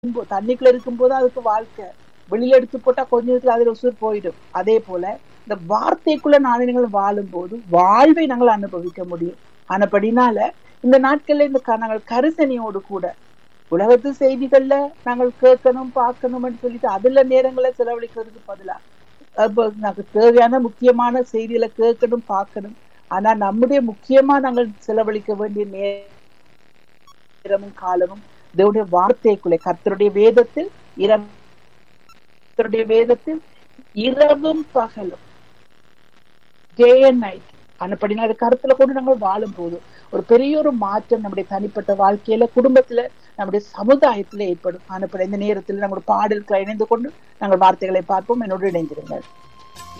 இருக்கும்போ- தண்ணிக்குள்ள இருக்கும்போது அதுக்கு வாழ்க்கை வெளியில எடுத்து போட்டா கொஞ்ச நேரத்துல அதுல உசுர் போயிடும் அதே போல இந்த வார்த்தைக்குள்ள நாங்கள் வாழும்போது வாழ்வை நாங்கள் அனுபவிக்க முடியும் ஆனபடினால இந்த நாட்கள்ல இந்த க- நாங்கள் கரிசனையோடு கூட உலகத்து செய்திகள்ல நாங்கள் கேட்கணும் பார்க்கணும்னு சொல்லிட்டு அதுல நேரங்களை செலவழிக்கிறதுக்கு பதிலா அப்ப நமக்கு தேவையான முக்கியமான செய்திகளை கேட்கணும் பார்க்கணும் ஆனா நம்முடைய முக்கியமா நாங்கள் செலவழிக்க வேண்டிய நேரமும் காலமும் தேவனுடைய வார்த்தைக்குள்ளே கர்த்தருடைய வேதத்தில் இரவு கர்த்தருடைய வேதத்தில் இரவும் பகலும் டே அண்ட் நைட் அனுப்படினா அது கருத்துல கொண்டு நாங்கள் வாழும் போது ஒரு பெரிய ஒரு மாற்றம் நம்முடைய தனிப்பட்ட வாழ்க்கையில குடும்பத்துல நம்முடைய சமுதாயத்துல ஏற்படும் அனுப்பட இந்த நேரத்தில் நம்முடைய பாடல்களை இணைந்து கொண்டு நாங்கள் வார்த்தைகளை பார்ப்போம் என்னோடு இணைந்திருங்கள்